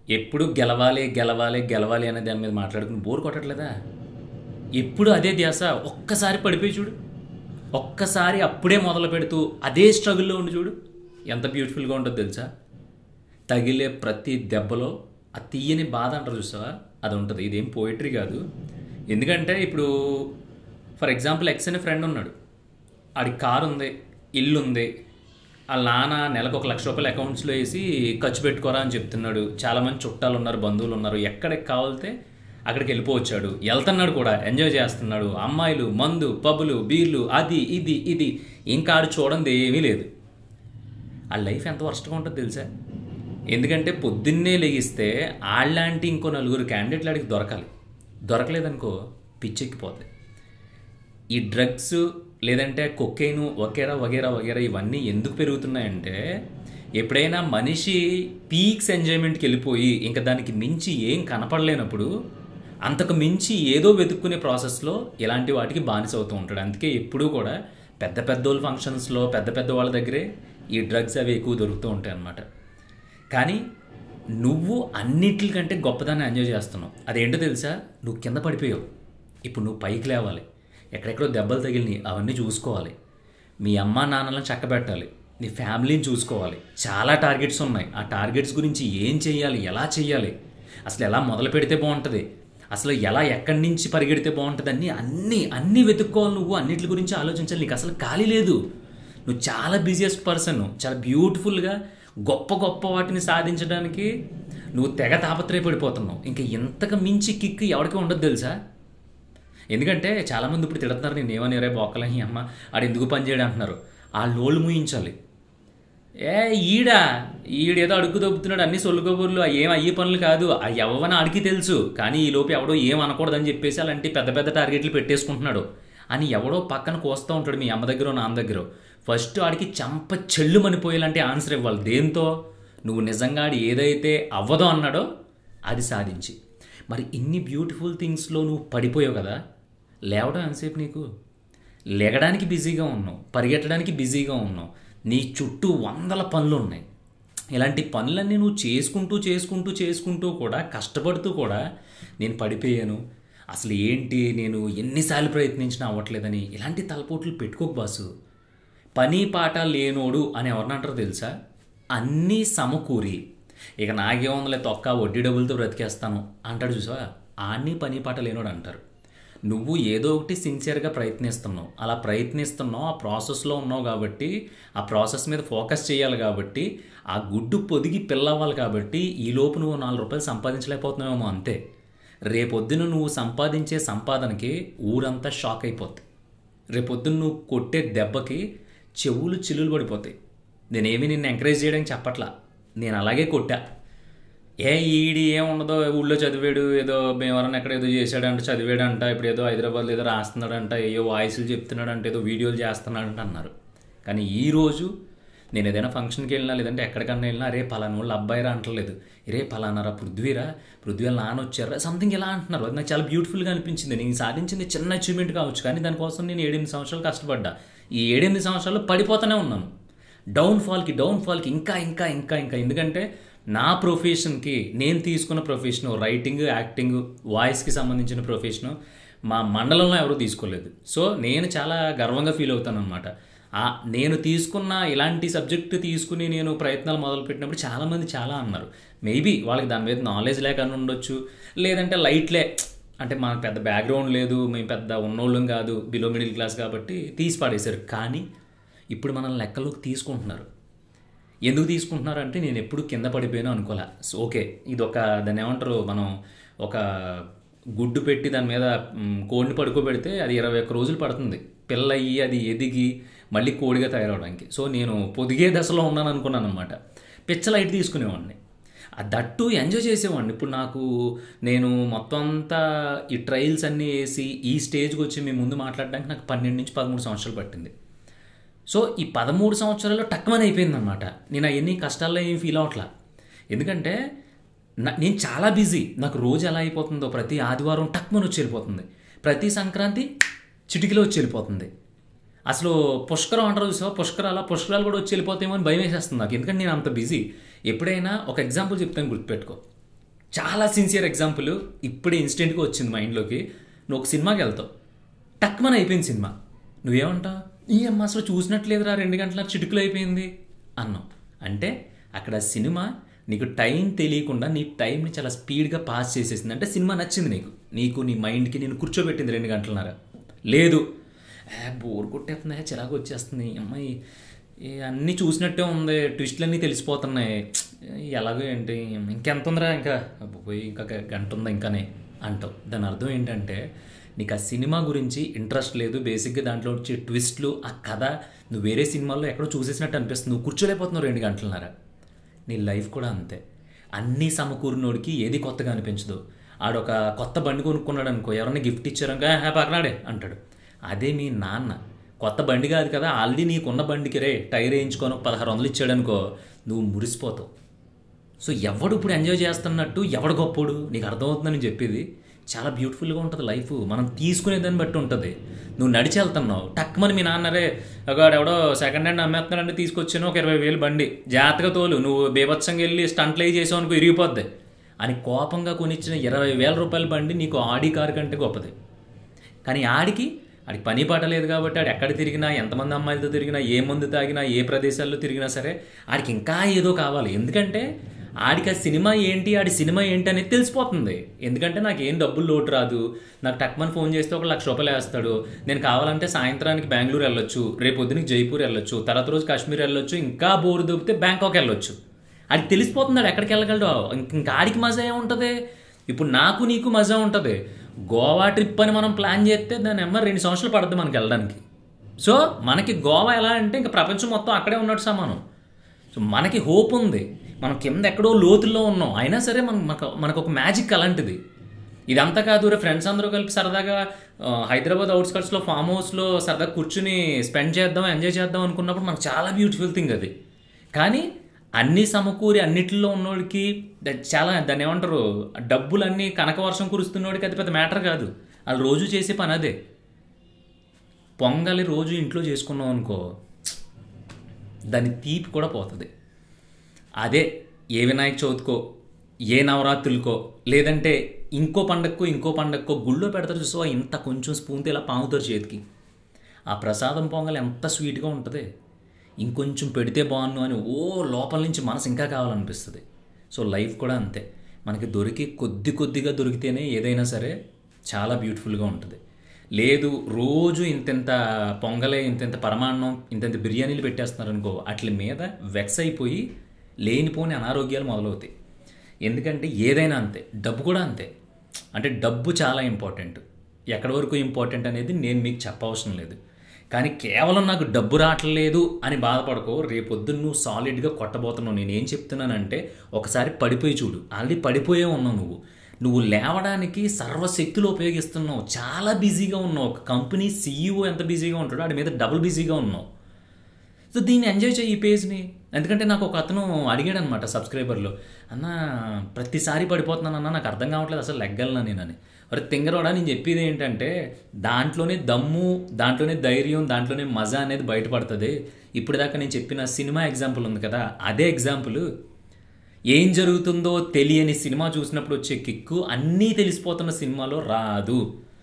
ఎప్పుడు గెలవాలి గెలవాలి గెలవాలి అనే దాని మీద మాట్లాడుకుని బోర్ కొట్టట్లేదా ఎప్పుడు అదే ధ్యాస ఒక్కసారి పడిపోయి చూడు ఒక్కసారి అప్పుడే మొదలు పెడుతూ అదే స్ట్రగుల్లో ఉండి చూడు ఎంత బ్యూటిఫుల్గా ఉంటుందో తెలుసా తగిలే ప్రతి దెబ్బలో ఆ తీయని బాధ అంటారు చూసావా అది ఉంటుంది ఇదేం పోయిటరీ కాదు ఎందుకంటే ఇప్పుడు ఫర్ ఎగ్జాంపుల్ ఎక్స్ అనే ఫ్రెండ్ ఉన్నాడు ఆడి కారు ఉంది ఇల్లు ఉంది వాళ్ళ నాన్న నెలకు ఒక లక్ష రూపాయలు అకౌంట్స్లో వేసి ఖర్చు పెట్టుకోరా అని చెప్తున్నాడు చాలామంది చుట్టాలు ఉన్నారు బంధువులు ఉన్నారు ఎక్కడికి కావాలితే అక్కడికి వెళ్ళిపోవచ్చాడు వెళ్తున్నాడు కూడా ఎంజాయ్ చేస్తున్నాడు అమ్మాయిలు మందు పబ్బులు బీర్లు అది ఇది ఇది ఇంకా ఆడు చూడండి ఏమీ లేదు ఆ లైఫ్ ఎంత వర్స్ట్గా ఉంటుందో తెలుసా ఎందుకంటే పొద్దున్నే లెగిస్తే ఆళ్ళలాంటి ఇంకో నలుగురు క్యాండిడేట్లు ఆడికి దొరకాలి దొరకలేదనుకో పిచ్చెక్కిపోతుంది ఈ డ్రగ్స్ లేదంటే కొక్కెయిన్ వగేరా వగేరా వగేరా ఇవన్నీ ఎందుకు పెరుగుతున్నాయంటే ఎప్పుడైనా మనిషి పీక్స్ ఎంజాయ్మెంట్కి వెళ్ళిపోయి ఇంకా దానికి మించి ఏం కనపడలేనప్పుడు అంతకు మించి ఏదో వెతుక్కునే ప్రాసెస్లో ఇలాంటి వాటికి బానిస అవుతూ ఉంటాడు అందుకే ఎప్పుడూ కూడా పెద్ద పెద్దోళ్ళ ఫంక్షన్స్లో పెద్ద పెద్ద వాళ్ళ దగ్గరే ఈ డ్రగ్స్ అవి ఎక్కువ దొరుకుతూ ఉంటాయి అన్నమాట కానీ నువ్వు అన్నిటికంటే గొప్పదాన్ని ఎంజాయ్ చేస్తున్నావు అదేంటో తెలుసా నువ్వు కింద పడిపోయావు ఇప్పుడు నువ్వు పైకి లేవాలి ఎక్కడెక్కడో దెబ్బలు తగిలినాయి అవన్నీ చూసుకోవాలి మీ అమ్మ నాన్నలను చక్కబెట్టాలి నీ ఫ్యామిలీని చూసుకోవాలి చాలా టార్గెట్స్ ఉన్నాయి ఆ టార్గెట్స్ గురించి ఏం చేయాలి ఎలా చేయాలి అసలు ఎలా మొదలు పెడితే బాగుంటుంది అసలు ఎలా ఎక్కడి నుంచి పరిగెడితే బాగుంటుంది అన్నీ అన్నీ అన్నీ వెతుక్కోవాలి నువ్వు అన్నిటి గురించి ఆలోచించాలి నీకు అసలు ఖాళీ లేదు నువ్వు చాలా బిజియెస్ట్ పర్సన్ చాలా బ్యూటిఫుల్గా గొప్ప గొప్ప వాటిని సాధించడానికి నువ్వు తెగ తాపత్రయపడిపోతున్నావు ఇంకా ఇంతకు మించి కిక్ ఎవరికి ఉండదు తెలుసా ఎందుకంటే చాలామంది ఇప్పుడు తిడుతున్నారు నేను ఏమని రే బొక్కలని అమ్మ ఆడు ఎందుకు పని చేయడం అంటున్నారు ఆ లోళ్ళు మూయించాలి ఏ ఈడా ఈడేదో అడుగు దొబ్బుతున్నాడు అన్ని సొల్లుగోబుర్లు ఏం అయ్యే పనులు కాదు ఆ ఎవవని ఆడికి తెలుసు కానీ ఈ లోపు ఎవడో ఏం అనకూడదని చెప్పేసి అలాంటి పెద్ద పెద్ద టార్గెట్లు పెట్టేసుకుంటున్నాడు అని ఎవడో పక్కన కోస్తూ ఉంటాడు మీ అమ్మ దగ్గర నాన్న దగ్గర ఫస్ట్ ఆడికి చంప చెల్లు మనిపోయేలాంటి ఆన్సర్ ఇవ్వాలి దేంతో నువ్వు నిజంగా ఆడి ఏదైతే అవ్వదో అన్నాడో అది సాధించి మరి ఇన్ని బ్యూటిఫుల్ థింగ్స్లో నువ్వు పడిపోయావు కదా లేవడం ఎంతసేపు నీకు లెగడానికి బిజీగా ఉన్నావు పరిగెట్టడానికి బిజీగా ఉన్నావు నీ చుట్టూ వందల పనులు ఉన్నాయి ఇలాంటి పనులన్నీ నువ్వు చేసుకుంటూ చేసుకుంటూ చేసుకుంటూ కూడా కష్టపడుతూ కూడా నేను పడిపోయాను అసలు ఏంటి నేను ఎన్నిసార్లు ప్రయత్నించినా అవ్వట్లేదని ఇలాంటి తలపోట్లు పెట్టుకోకు బాసు పని పాట లేనోడు అని ఎవరినంటారో తెలుసా అన్నీ సమకూరి ఇక నాకేముందలే తొక్క వడ్డీ డబ్బులతో బ్రతికేస్తాను అంటాడు చూసావా ఆన్ని పని పాట లేనోడు అంటారు నువ్వు ఏదో ఒకటి సిన్సియర్గా ప్రయత్నిస్తున్నావు అలా ప్రయత్నిస్తున్నావు ఆ ప్రాసెస్లో ఉన్నావు కాబట్టి ఆ ప్రాసెస్ మీద ఫోకస్ చేయాలి కాబట్టి ఆ గుడ్డు పొదిగి పిల్లవ్వాలి కాబట్టి ఈ లోపు నువ్వు నాలుగు రూపాయలు సంపాదించలేకపోతున్నావేమో అంతే రేపొద్దున నువ్వు సంపాదించే సంపాదనకి ఊరంతా షాక్ అయిపోద్ది రేపొద్దున నువ్వు కొట్టే దెబ్బకి చెవులు చిల్లులు పడిపోతాయి నేనేమి నిన్ను ఎంకరేజ్ చేయడానికి చెప్పట్లా నేను అలాగే కొట్టా ఏ ఈడి ఏముండదో ఊళ్ళో చదివాడు ఏదో భీమవరం ఎక్కడ ఏదో చేశాడంట చదివాడంట ఇప్పుడు ఏదో హైదరాబాద్లో ఏదో రాస్తున్నాడంట ఏదో వాయిస్లు చెప్తున్నాడంట ఏదో వీడియోలు చేస్తున్నాడంట అన్నారు కానీ ఈ రోజు నేను ఏదైనా ఫంక్షన్కి వెళ్ళినా లేదంటే ఎక్కడికన్నా వెళ్ళినా అరే పలానా వాళ్ళు అబ్బాయిరా అంటలేదు రే పలానారా పృథ్వీరా పృథ్వీ వాళ్ళ నాన్న వచ్చారా సంథింగ్ ఇలా అంటున్నారు అది నాకు చాలా బ్యూటిఫుల్గా అనిపించింది నేను సాధించింది చిన్న అచీవ్మెంట్ కావచ్చు కానీ దానికోసం నేను ఏడెనిమిది సంవత్సరాలు కష్టపడ్డా ఈ ఏడెనిమిది సంవత్సరాలు పడిపోతూనే ఉన్నాను డౌన్ఫాల్కి డౌన్ఫాల్కి ఇంకా ఇంకా ఇంకా ఇంకా ఎందుకంటే నా ప్రొఫెషన్కి నేను తీసుకున్న ప్రొఫెషను రైటింగ్ యాక్టింగ్ వాయిస్కి సంబంధించిన ప్రొఫెషను మా మండలంలో ఎవరు తీసుకోలేదు సో నేను చాలా గర్వంగా ఫీల్ అవుతాను అనమాట నేను తీసుకున్న ఇలాంటి సబ్జెక్ట్ తీసుకుని నేను ప్రయత్నాలు మొదలుపెట్టినప్పుడు చాలామంది చాలా అన్నారు మేబీ వాళ్ళకి దాని మీద నాలెడ్జ్ లేక అని ఉండొచ్చు లేదంటే లైట్లే అంటే మాకు పెద్ద బ్యాక్గ్రౌండ్ లేదు మేము పెద్ద ఉన్నోళ్ళం కాదు బిలో మిడిల్ క్లాస్ కాబట్టి తీసి పాడేశారు కానీ ఇప్పుడు మనల్ని లెక్కలోకి తీసుకుంటున్నారు ఎందుకు తీసుకుంటున్నారు అంటే నేను ఎప్పుడు కింద పడిపోయాను అనుకోలే సో ఓకే ఇది ఒక దాన్ని ఏమంటారు మనం ఒక గుడ్డు పెట్టి దాని మీద మ్, కోడిని పడుకోబెడితే అది ఇరవై ఒక్క రోజులు పడుతుంది పిల్ల అయ్యి అది ఎదిగి మళ్ళీ కోడిగా తయారవడానికి సో నేను పొదిగే దశలో ఉన్నాను అనుకున్నాను అనమాట పిచ్చ లైట్ తీసుకునేవాడిని ఆ దట్టు ఎంజాయ్ చేసేవాడిని ఇప్పుడు నాకు నేను మొత్తం అంతా ఈ ట్రయల్స్ అన్నీ వేసి ఈ స్టేజ్కి వచ్చి మీ ముందు మాట్లాడడానికి నాకు పన్నెండు నుంచి పదమూడు సంవత్సరాలు పట్టింది సో ఈ పదమూడు సంవత్సరాల్లో టక్మని అయిపోయింది అనమాట నేను అవన్నీ కష్టాల్లో ఏం ఫీల్ అవ్వట్లా ఎందుకంటే నా- నేను చాలా బిజీ నాకు రోజు ఎలా అయిపోతుందో ప్రతి ఆదివారం టక్మని వచ్చి వెళ్ళిపోతుంది ప్రతి సంక్రాంతి చిటికలో వచ్చి వెళ్ళిపోతుంది అసలు పుష్కరం అంటారు చూసావా పుష్కరాల పుష్కరాలు కూడా వచ్చి వెళ్ళిపోతాయేమో అని భయం వేసేస్తుంది నాకు ఎందుకంటే నేను అంత బిజీ ఎప్పుడైనా ఒక ఎగ్జాంపుల్ చెప్తాను గుర్తుపెట్టుకో చాలా సిన్సియర్ ఎగ్జాంపుల్ ఇప్పుడే ఇన్స్టెంట్గా వచ్చింది మైండ్లోకి నువ్వు ఒక సినిమాకి వెళ్తావు టక్మన్ అయిపోయింది సినిమా నువ్వేమంటావు ఈ అమ్మ అసలు చూసినట్లేదురా రెండు గంటల చిటుకులు అయిపోయింది అన్నావు అంటే అక్కడ సినిమా నీకు టైం తెలియకుండా నీ టైంని చాలా స్పీడ్గా పాస్ చేసేసింది అంటే సినిమా నచ్చింది నీకు నీకు నీ మైండ్కి నేను కూర్చోబెట్టింది రెండు గంటలన్నర లేదు ఏ బోర్ కొట్టేస్తుంది చిరాకు వచ్చేస్తుంది అమ్మాయి ఏ అన్నీ చూసినట్టే ఉంది ట్విస్ట్లన్నీ తెలిసిపోతున్నాయి ఎలాగో ఏంటి ఇంకెంత ఉందిరా ఇంకా పోయి ఇంకా గంట ఉందా ఇంకానే అంటావు దాని అర్థం ఏంటంటే నీకు ఆ సినిమా గురించి ఇంట్రెస్ట్ లేదు బేసిక్గా దాంట్లో వచ్చే ట్విస్ట్లు ఆ కథ నువ్వు వేరే సినిమాల్లో ఎక్కడో చూసేసినట్టు అనిపిస్తుంది నువ్వు కూర్చోలేకపోతున్నావు రెండు గంటలన్నర నీ లైఫ్ కూడా అంతే అన్నీ సమకూరినోడికి ఏది కొత్తగా అనిపించదు ఆడొక కొత్త బండి కొనుక్కున్నాడు అనుకో ఎవరైనా గిఫ్ట్ ఇచ్చారనుకో హ్యా పక్కనాడే అంటాడు అదే మీ నాన్న కొత్త బండి కాదు కదా ఆల్రెడీ నీకున్న బండికి రే టైర్ వేయించుకొని ఒక పదహారు వందలు ఇచ్చాడనుకో నువ్వు మురిసిపోతావు సో ఎవడు ఇప్పుడు ఎంజాయ్ చేస్తున్నట్టు ఎవడు గొప్పోడు నీకు అర్థమవుతుందని చెప్పేది చాలా బ్యూటిఫుల్గా ఉంటుంది లైఫ్ మనం తీసుకునే దాన్ని బట్టి ఉంటుంది నువ్వు నడిచి వెళ్తున్నావు టక్మని మీ నాన్నరే ఒకడు ఎవడో సెకండ్ హ్యాండ్ అమ్మేస్తున్నాడంటే తీసుకొచ్చాను ఒక ఇరవై వేలు బండి జాగ్రత్తగా తోలు నువ్వు బీభత్సంగా వెళ్ళి స్టంట్లు అయి చేసావు అనుకో ఇరిగిపోద్ది అని కోపంగా కొనిచ్చిన ఇరవై వేల రూపాయల బండి నీకు ఆడి కారు కంటే గొప్పది కానీ ఆడికి ఆడికి పని పాట లేదు కాబట్టి ఆడు ఎక్కడ తిరిగినా ఎంతమంది అమ్మాయిలతో తిరిగినా ఏ మందు తాగినా ఏ ప్రదేశాల్లో తిరిగినా సరే ఆడికి ఇంకా ఏదో కావాలి ఎందుకంటే ఆడికి ఆ సినిమా ఏంటి ఆడి సినిమా ఏంటి అనేది తెలిసిపోతుంది ఎందుకంటే నాకు ఏం డబ్బులు లోటు రాదు నాకు టక్మన్ ఫోన్ చేస్తే ఒక లక్ష రూపాయలు వేస్తాడు నేను కావాలంటే సాయంత్రానికి బెంగళూరు వెళ్ళొచ్చు రేపు పొద్దునకి జైపూర్ వెళ్ళొచ్చు తర్వాత రోజు కాశ్మీర్ వెళ్ళొచ్చు ఇంకా బోరు దొబ్బితే బ్యాంకాక్ వెళ్ళొచ్చు ఆడికి తెలిసిపోతుంది ఆడు ఎక్కడికి వెళ్ళగలడు ఇంకా ఆడికి మజా ఏముంటుంది ఇప్పుడు నాకు నీకు మజా ఉంటుంది గోవా ట్రిప్ అని మనం ప్లాన్ చేస్తే దాని అమ్మ రెండు సంవత్సరాలు పడుతుంది మనకి వెళ్ళడానికి సో మనకి గోవా ఎలా అంటే ఇంకా ప్రపంచం మొత్తం అక్కడే ఉన్నట్టు సమానం సో మనకి హోప్ ఉంది మనం కింద ఎక్కడో లోతుల్లో ఉన్నాం అయినా సరే మన మనకు మనకు ఒక మ్యాజిక్ అలాంటిది ఇదంతా కాదు రే ఫ్రెండ్స్ అందరూ కలిపి సరదాగా ఆ, హైదరాబాద్ అవుట్స్కట్స్లో ఫామ్ హౌస్లో సరదాగా కూర్చుని స్పెండ్ చేద్దాం ఎంజాయ్ చేద్దాం అనుకున్నప్పుడు మనకు చాలా బ్యూటిఫుల్ థింగ్ అది కానీ అన్ని సమకూరి అన్నిటిలో ఉన్నోడికి ద- చాలా దాన్ని ఏమంటారు డబ్బులన్నీ కనక వర్షం కురుస్తున్నోడికి అది పెద్ద మ్యాటర్ కాదు వాళ్ళు రోజు చేసే పని అదే పొంగలి రోజు ఇంట్లో చేసుకున్నాం అనుకో దాని తీపి కూడా పోతుంది అదే ఏ వినాయక చవితికో ఏ నవరాత్రులకో లేదంటే ఇంకో పండక్కో ఇంకో పండక్కో గుళ్ళో పెడతారు చూసో ఇంత కొంచెం స్పూన్తో ఇలా పాముతారు చేతికి ఆ ప్రసాదం పొంగల్ ఎంత స్వీట్గా ఉంటుంది ఇంకొంచెం పెడితే బాగున్ను అని ఓ లోపల నుంచి మనసు ఇంకా కావాలనిపిస్తుంది సో లైఫ్ కూడా అంతే మనకి దొరికి కొద్ది కొద్దిగా దొరికితేనే ఏదైనా సరే చాలా బ్యూటిఫుల్గా ఉంటుంది లేదు రోజు ఇంతెంత పొంగలే ఇంతెంత పరమాన్నం ఇంతెంత బిర్యానీలు పెట్టేస్తున్నారు అనుకో వాటి మీద వెక్స్ అయిపోయి లేనిపోని అనారోగ్యాలు మొదలవుతాయి ఎందుకంటే ఏదైనా అంతే డబ్బు కూడా అంతే అంటే డబ్బు చాలా ఇంపార్టెంట్ ఎక్కడి వరకు ఇంపార్టెంట్ అనేది నేను మీకు చెప్పవసరం లేదు కానీ కేవలం నాకు డబ్బు రావట్లేదు అని బాధపడకో రేపొద్దున్న నువ్వు సాలిడ్గా కొట్టబోతున్నావు నేను ఏం చెప్తున్నానంటే ఒకసారి పడిపోయి చూడు ఆల్రెడీ పడిపోయే ఉన్నావు నువ్వు నువ్వు లేవడానికి సర్వశక్తులు ఉపయోగిస్తున్నావు చాలా బిజీగా ఉన్నావు ఒక కంపెనీ సీఈఓ ఎంత బిజీగా ఉంటాడో వాడి మీద డబుల్ బిజీగా ఉన్నావు సో దీన్ని ఎంజాయ్ చేయి ఈ పేజ్ని ఎందుకంటే నాకు ఒక అతను అడిగాడు అనమాట సబ్స్క్రైబర్లో అన్న ప్రతిసారి పడిపోతున్నాను అన్న నాకు అర్థం కావట్లేదు అసలు లెగ్గలనా నేనని మరి తింగరోడా నేను చెప్పేది ఏంటంటే దాంట్లోనే దమ్ము దాంట్లోనే ధైర్యం దాంట్లోనే మజా అనేది బయటపడుతుంది ఇప్పుడు దాకా నేను చెప్పిన సినిమా ఎగ్జాంపుల్ ఉంది కదా అదే ఎగ్జాంపుల్ ఏం జరుగుతుందో తెలియని సినిమా చూసినప్పుడు వచ్చే కిక్కు అన్నీ తెలిసిపోతున్న సినిమాలో రాదు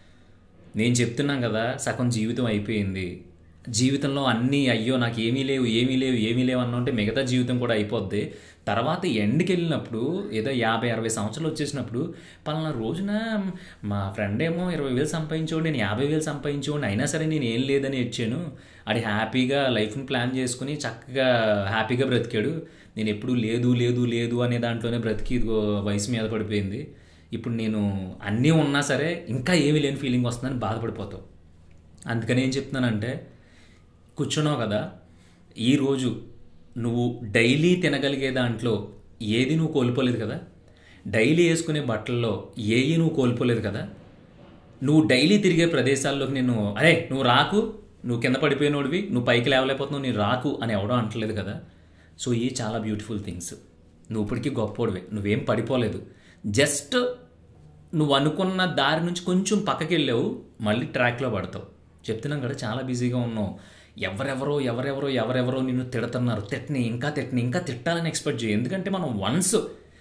నేను చెప్తున్నాను కదా సగం జీవితం అయిపోయింది జీవితంలో అన్నీ అయ్యో నాకు ఏమీ లేవు ఏమీ లేవు ఏమీ లేవు అన్న ఉంటే మిగతా జీవితం కూడా అయిపోద్ది తర్వాత ఎండ్కి వెళ్ళినప్పుడు ఏదో యాభై అరవై సంవత్సరాలు వచ్చేసినప్పుడు పలానా రోజున మా ఫ్రెండ్ ఏమో ఇరవై వేలు సంపాదించేవాడు నేను యాభై వేలు సంపాదించేవాడిని అయినా సరే నేను ఏం లేదని ఇచ్చాను అది హ్యాపీగా లైఫ్ని ప్లాన్ చేసుకుని చక్కగా హ్యాపీగా బ్రతికాడు నేను ఎప్పుడు లేదు లేదు లేదు అనే దాంట్లోనే బ్రతికి ఇదిగో వయసు మీద పడిపోయింది ఇప్పుడు నేను అన్నీ ఉన్నా సరే ఇంకా ఏమీ లేని ఫీలింగ్ వస్తుందని బాధపడిపోతావు అందుకని ఏం చెప్తున్నానంటే కూర్చున్నావు కదా ఈరోజు నువ్వు డైలీ తినగలిగే దాంట్లో ఏది నువ్వు కోల్పోలేదు కదా డైలీ వేసుకునే బట్టల్లో ఏవి నువ్వు కోల్పోలేదు కదా నువ్వు డైలీ తిరిగే ప్రదేశాల్లోకి నేను అరే నువ్వు రాకు నువ్వు కింద పడిపోయినోడివి నువ్వు పైకి లేవలేకపోతున్నావు నీ రాకు అని ఎవడో అంటలేదు కదా సో ఇవి చాలా బ్యూటిఫుల్ థింగ్స్ నువ్వు ఇప్పటికీ గొప్పోడివే నువ్వేం పడిపోలేదు జస్ట్ నువ్వు అనుకున్న దారి నుంచి కొంచెం పక్కకి వెళ్ళావు మళ్ళీ ట్రాక్లో పడతావు చెప్తున్నాం కదా చాలా బిజీగా ఉన్నావు ఎవరెవరో ఎవరెవరో ఎవరెవరో నిన్ను తిడుతున్నారు తిట్టని ఇంకా తిట్టని ఇంకా తిట్టాలని ఎక్స్పెక్ట్ చేయి ఎందుకంటే మనం వన్స్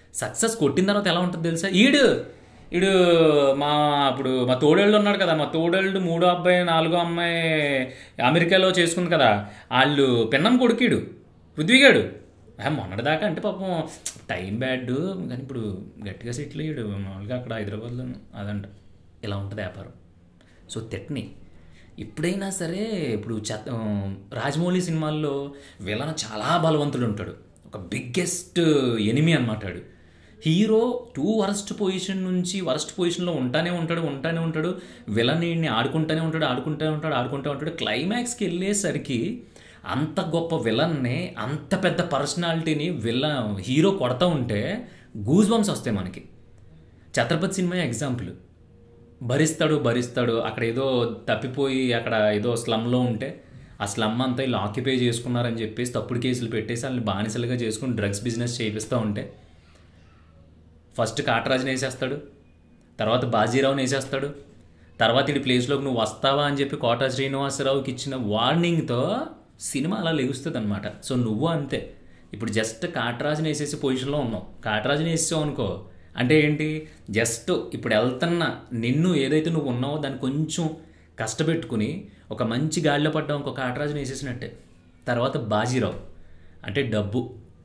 సక్సెస్ కొట్టిన తర్వాత ఎలా ఉంటుంది తెలుసా ఈడు ఈడు మా ఇప్పుడు మా తోడేళ్ళు ఉన్నాడు కదా మా తోడేళ్ళు మూడో అబ్బాయి నాలుగో అమ్మాయి అమెరికాలో చేసుకుంది కదా వాళ్ళు పిన్నం కొడుకీడు పృథ్వీగాడు ఆ, మొన్నటిదాకా అంటే పాపం టైం బ్యాడ్ కానీ ఇప్పుడు గట్టిగా సెటిల్ అయ్యాడు మామూలుగా అక్కడ హైదరాబాద్లో అదంట ఇలా ఉంటుంది వ్యాపారం సో తెట్ని ఎప్పుడైనా సరే ఇప్పుడు చెత్త రాజమౌళి సినిమాల్లో విలన్ చాలా బలవంతుడు ఉంటాడు ఒక బిగ్గెస్ట్ ఎనిమి అనమాట వాడు హీరో టూ వరస్ట్ పొజిషన్ నుంచి వరస్ట్ పొజిషన్లో ఉంటానే ఉంటాడు ఉంటానే ఉంటాడు విలన్ని ఆడుకుంటూనే ఉంటాడు ఆడుకుంటూనే ఉంటాడు ఆడుకుంటూ ఉంటాడు క్లైమాక్స్కి వెళ్ళేసరికి అంత గొప్ప విలన్ని అంత పెద్ద పర్సనాలిటీని విల్ల హీరో కొడతా ఉంటే గూజ్ బంప్స్ వస్తాయి మనకి ఛత్రపతి సినిమా ఎగ్జాంపుల్ భరిస్తాడు భరిస్తాడు అక్కడ ఏదో తప్పిపోయి అక్కడ ఏదో స్లమ్లో ఉంటే ఆ స్లమ్ అంతా వీళ్ళు ఆక్యుపై చేసుకున్నారని చెప్పేసి తప్పుడు కేసులు పెట్టేసి వాళ్ళని బానిసలుగా చేసుకుని డ్రగ్స్ బిజినెస్ చేపిస్తూ ఉంటే ఫస్ట్ కాటరాజుని వేసేస్తాడు తర్వాత బాజీరావుని వేసేస్తాడు తర్వాత ఇటు ప్లేస్లోకి నువ్వు వస్తావా అని చెప్పి కోట శ్రీనివాసరావుకి ఇచ్చిన వార్నింగ్తో సినిమా అలా లెగుస్తుంది అనమాట సో నువ్వు అంతే ఇప్పుడు జస్ట్ కాటరాజుని వేసేసి పొజిషన్లో ఉన్నావు కాటరాజుని వేసావు అనుకో అంటే ఏంటి జస్ట్ ఇప్పుడు వెళ్తున్న నిన్ను ఏదైతే నువ్వు ఉన్నావో దాన్ని కొంచెం కష్టపెట్టుకుని ఒక మంచి గాడిలో పడ్డావు ఇంకో కాటరాజుని వేసేసినట్టే తర్వాత బాజీరావు అంటే డబ్బు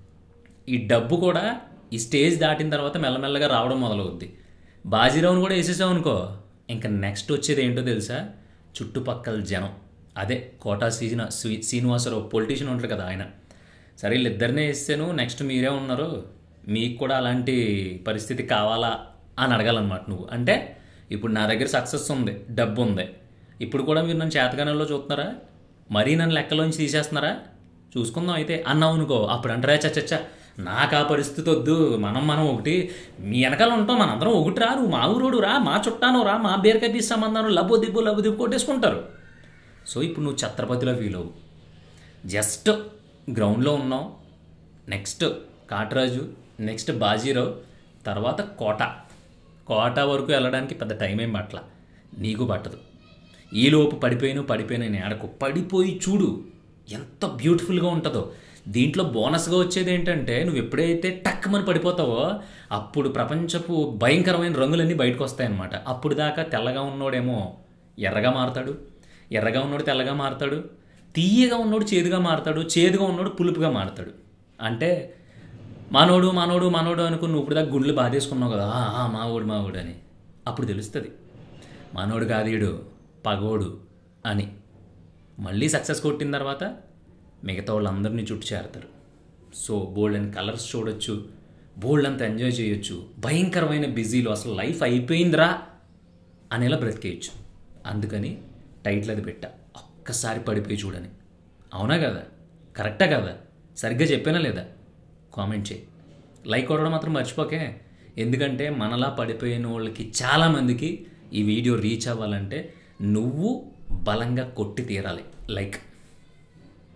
ఈ డబ్బు కూడా ఈ స్టేజ్ దాటిన తర్వాత మెల్లమెల్లగా రావడం మొదలవుద్ది బాజీరావును కూడా వేసేసావు అనుకో ఇంకా నెక్స్ట్ వచ్చేది ఏంటో తెలుసా చుట్టుపక్కల జనం అదే కోటా సీజన శ్రీ శ్రీనివాసరావు పొలిటీషియన్ ఉంటారు కదా ఆయన సరే వీళ్ళిద్దరినే వేసాను నెక్స్ట్ మీరే ఉన్నారు మీకు కూడా అలాంటి పరిస్థితి కావాలా అని అడగాలన్నమాట నువ్వు అంటే ఇప్పుడు నా దగ్గర సక్సెస్ ఉంది డబ్బు ఉంది ఇప్పుడు కూడా మీరు నన్ను చేతగానంలో చూస్తున్నారా మరీ నన్ను లెక్కలోంచి తీసేస్తున్నారా చూసుకుందాం అయితే అన్నావు అనుకో అప్పుడు అంటారా చచ్చచ్చ నాకు ఆ పరిస్థితి వద్దు మనం మనం ఒకటి మీ వెనకాల ఉంటాం మనందరం ఒకటి రా నువ్వు మా ఊరోడు రా మా చుట్టాను రా మా బీరకాయ పీస్ సంబంధాలు లబ్బు దిబ్బు లబ్బు దిబ్బు కొట్టేసుకుంటారు సో ఇప్పుడు నువ్వు ఛత్రపతిలో ఫీల్ అవ్వు జస్ట్ గ్రౌండ్లో ఉన్నావు నెక్స్ట్ కాటరాజు నెక్స్ట్ బాజీరావు తర్వాత కోట కోట వరకు వెళ్ళడానికి పెద్ద టైం ఏం పట్ల నీకు పట్టదు ఈలోపు పడిపోయిన పడిపోయిన నేడకు పడిపోయి చూడు ఎంత బ్యూటిఫుల్గా ఉంటుందో దీంట్లో బోనస్గా వచ్చేది ఏంటంటే నువ్వు ఎప్పుడైతే టక్మని పడిపోతావో అప్పుడు ప్రపంచపు భయంకరమైన రంగులన్నీ బయటకు వస్తాయన్నమాట అప్పుడు దాకా తెల్లగా ఉన్నోడేమో ఎర్రగా మారతాడు ఎర్రగా ఉన్నోడు తెల్లగా మారతాడు తీయగా ఉన్నోడు చేదుగా మారతాడు చేదుగా ఉన్నోడు పులుపుగా మారతాడు అంటే మానవుడు మానవుడు మానవుడు అనుకుని నువ్వు ఇప్పుడు దాకా గుండెలు బాధేసుకున్నావు కదా "ఆ, ఆ, మావోడు మావోడు అని అప్పుడు తెలుస్తుంది మానవుడు కాదీడు పగోడు అని మళ్ళీ సక్సెస్ కొట్టిన తర్వాత మిగతా వాళ్ళందరినీ చుట్టూ చేరతారు సో బోల్డ్ అండ్ కలర్స్ చూడొచ్చు బోల్డ్ అంతా ఎంజాయ్ చేయొచ్చు భయంకరమైన బిజీలో అసలు లైఫ్ అయిపోయిందిరా అనేలా బ్రతికేయచ్చు అందుకని టైటిల్ అది పెట్టా ఒక్కసారి పడిపోయి చూడని అవునా కదా కరెక్టా కదా సరిగ్గా చెప్పానా లేదా కామెంట్ చేయి లైక్ కొట్టడం మాత్రం మర్చిపోకే ఎందుకంటే మనలా పడిపోయిన వాళ్ళకి చాలామందికి ఈ వీడియో రీచ్ అవ్వాలంటే నువ్వు బలంగా కొట్టి తీరాలి లైక్